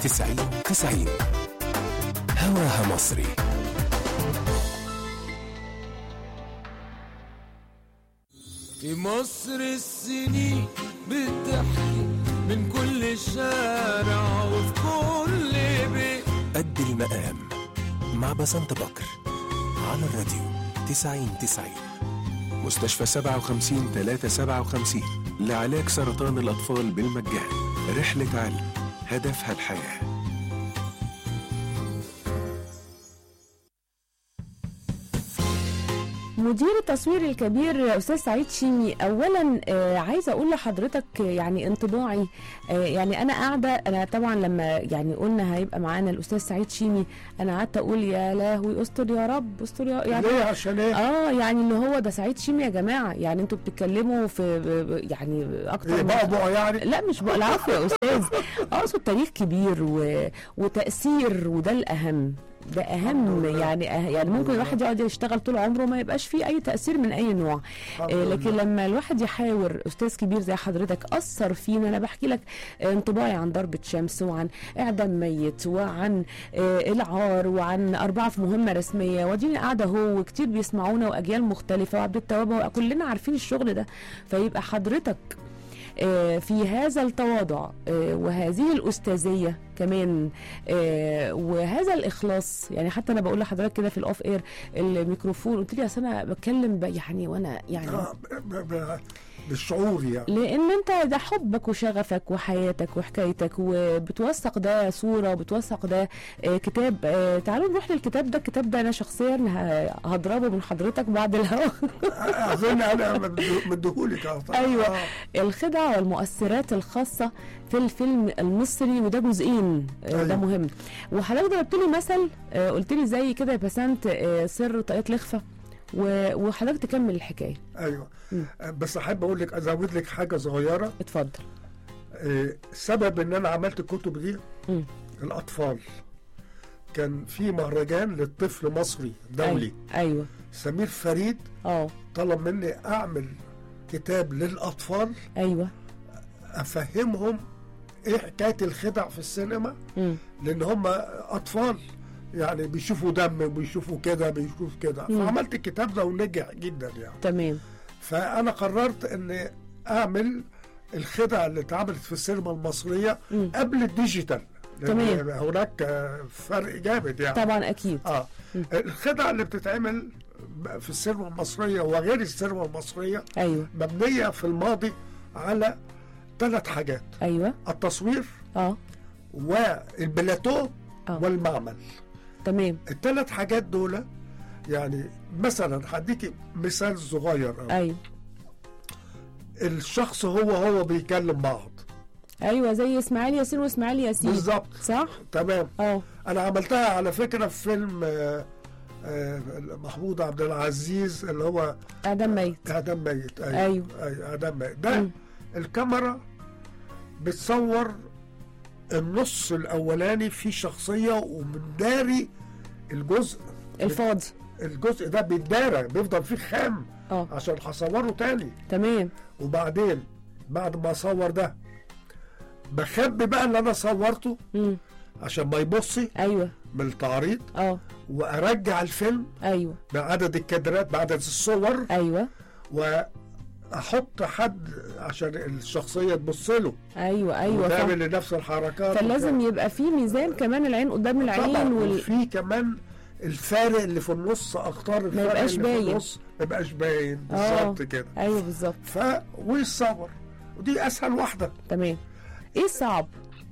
90 90 هواها مصري في مصر السنين بتحكي من كل شارع وفي كل بيت قد المقام مع بسنت بكر على الراديو 90 90 مستشفى 57 357 لعلاج سرطان الأطفال بالمجان رحلة علم هدفها الحياه مدير التصوير الكبير استاذ سعيد شيمي اولا آه، عايزه اقول لحضرتك آه، يعني انطباعي آه، يعني انا قاعده انا طبعا لما يعني قلنا هيبقى معانا الاستاذ سعيد شيمي انا قعدت اقول يا لهوي استر يا رب استر يا يعني ليه عشان ايه؟ اه يعني اللي هو ده سعيد شيمي يا جماعه يعني انتوا بتتكلموا في ب- ب- يعني اكتر ايه من- بعبع يعني؟ لا مش بقى العفو يا استاذ اقصد تاريخ كبير و... وتاثير وده الاهم ده اهم لله. يعني أه يعني ممكن لله. الواحد يقعد يشتغل طول عمره ما يبقاش فيه اي تاثير من اي نوع الحمد آه لكن لله. لما الواحد يحاور استاذ كبير زي حضرتك اثر فينا انا بحكي لك آه، انطباعي عن ضربه شمس وعن اعدام ميت وعن آه العار وعن اربعه في مهمه رسميه واديني قاعده هو وكتير بيسمعونا واجيال مختلفه وعبد التواب كلنا عارفين الشغل ده فيبقى حضرتك آه، في هذا التواضع آه، وهذه الأستاذية كمان آه، وهذا الإخلاص يعني حتى أنا بقول لحضرتك كده في الأوف إير الميكروفون قلت لي أصل أنا بتكلم ب- يعني وأنا يعني آه، ب- ب- بالشعور يعني لان انت ده حبك وشغفك وحياتك وحكايتك وبتوثق ده صوره وبتوثق ده آه، كتاب آه، تعالوا نروح للكتاب ده الكتاب ده انا شخصيا ه- هضربه من حضرتك بعد الهوا اظن انا مديه- مديهولك آه، طبعاً. أيوة. آه. الخدع والمؤثرات الخاصة في الفيلم المصري وده جزئين آه، ده أيوة. مهم وحضرتك ضربت لي مثل آه، قلت لي زي كده يا بسنت آه، سر طاقية لخفة و- وحضرتك تكمل الحكاية ايوه مم. آه، بس احب اقول لك ازود لك حاجه صغيره اتفضل آه، سبب ان انا عملت الكتب دي مم. الاطفال كان في مهرجان للطفل مصري دولي أيوة. ايوه سمير فريد اه طلب مني اعمل كتاب للاطفال ايوه افهمهم ايه حكايه الخدع في السينما مم. لان هم اطفال يعني بيشوفوا دم بيشوفوا كده بيشوفوا كده مم. فعملت الكتاب ده ونجح جدا يعني تمام فانا قررت ان اعمل الخدع اللي اتعملت في السينما المصريه مم. قبل الديجيتال لأن تمام. هناك آه، فرق جامد يعني طبعا اكيد اه مم. الخدع اللي بتتعمل في السينما المصريه وغير السينما المصريه ايوه مبنيه في الماضي على ثلاث حاجات ايوه التصوير اه والبلاتو آه. والمعمل تمام الثلاث حاجات دول يعني مثلا هديكي مثال صغير أوي. ايوه الشخص هو هو بيكلم بعض ايوه زي اسماعيل ياسين واسماعيل ياسين بالظبط صح تمام اه انا عملتها على فكره في فيلم آه، آه، محمود عبد العزيز اللي هو اعدام ميت اعدام ميت أيوه. ايوه اعدام ميت ده مم. الكاميرا بتصور النص الاولاني في شخصيه ومداري الجزء الفاضي الجزء ده بيتدارى بيفضل فيه خام اه عشان هصوره تاني تمام وبعدين بعد ما اصور ده بخبي بقى اللي انا صورته مم. عشان ما يبصي ايوه من التعريض اه وارجع الفيلم ايوه بعدد الكادرات بعدد الصور ايوه واحط حد عشان الشخصيه تبص له ايوه ايوه فاهم. وتعمل لنفس الحركات فلازم وكده. يبقى في ميزان كمان العين قدام طبعا العين وال... وفي كمان الفارق اللي في النص اختار الفارق يبقاش اللي باين. في النص ما يبقاش باين آه. بالظبط كده ايوه بالظبط ف ويصور ودي اسهل واحده تمام ايه الصعب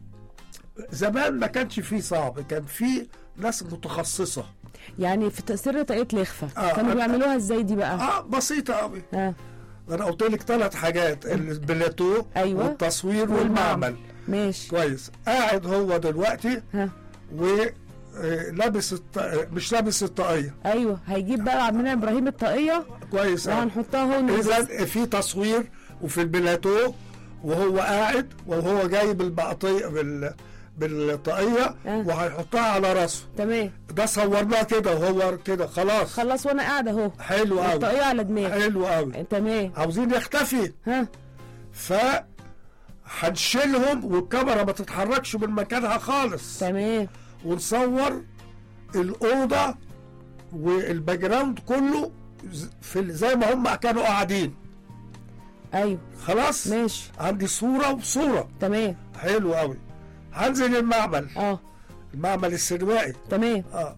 زمان ما كانش فيه صعب كان فيه ناس متخصصه يعني في تأثير طاقية لخفة آه، كانوا أنا- بيعملوها ازاي دي بقى اه بسيطه قوي ها انا قلت لك ثلاث حاجات البلاتو أيوة. والتصوير والمعمل. والمعمل ماشي كويس قاعد هو دلوقتي ها و آه، لابس الط... آه، مش لابس الطاقيه ايوه هيجيب بقى عمنا ابراهيم الطاقية كويس أوي. وهنحطها هو نلبس. اذا في تصوير وفي البلاتو وهو قاعد وهو جايب البقطيه بال بالطاقيه آه. وهيحطها على راسه تمام ده صورناه كده وهو كده خلاص خلاص وانا قاعدة اهو حلو قوي الطاقية على دماغي حلو قوي تمام عاوزين يختفي ها ف هنشيلهم والكاميرا ما تتحركش من مكانها خالص تمام ونصور الاوضه والباك جراوند كله ز- في ال- زي ما هم كانوا قاعدين ايوه خلاص ماشي عندي صوره وصوره تمام حلو قوي هنزل المعمل اه المعمل السينمائي تمام اه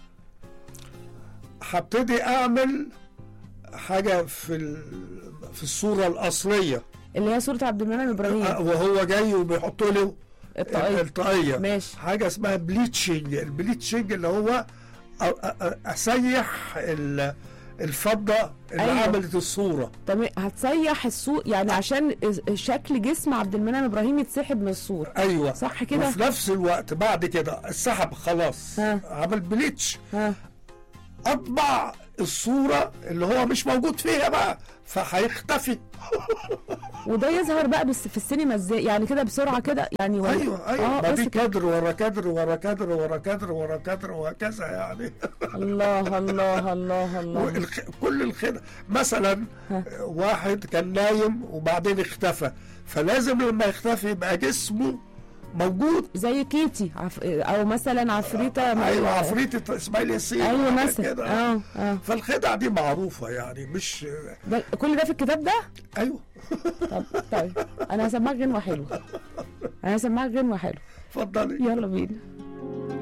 هبتدي اعمل حاجه في ال- في الصوره الاصليه اللي هي صورة عبد المنعم آه، ابراهيم وهو جاي وبيحطوا له الطاقية الطاقيه ماشي. حاجه اسمها بليتشنج البليتشنج اللي هو أ- أ- أ- اسيح ال- الفضه اللي أيوة. عملت الصوره تمام هتسيح الصوت يعني عشان شكل جسم عبد المنعم ابراهيم يتسحب من الصورة ايوه صح كده؟ وفي نفس الوقت بعد كده السحب خلاص ها. عمل بليتش ها اطبع الصوره اللي هو مش موجود فيها بقى فهيختفي وده يظهر بقى بس في السينما ازاي يعني كده بسرعة كده يعني ولا- ايوه ايوه اه ما بس في كده. كادر ورا كادر ورا كادر ورا كادر ورا كادر وهكذا يعني الله الله الله الله والخ... كل الخدع مثلا ها. واحد كان نايم وبعدين اختفى فلازم لما يختفي يبقى جسمه موجود زي كيتي عف... او مثلا عفريتة مع- ايوه عفريت اسماعيل ياسين ايوه حاجة مثلا كده. اه اه فالخدع دي معروفه يعني مش ده كل ده في الكتاب ده ايوه طب طيب انا هسمعك غنوة حلوة انا هسمعك غنوة حلوة اتفضلي يلا بينا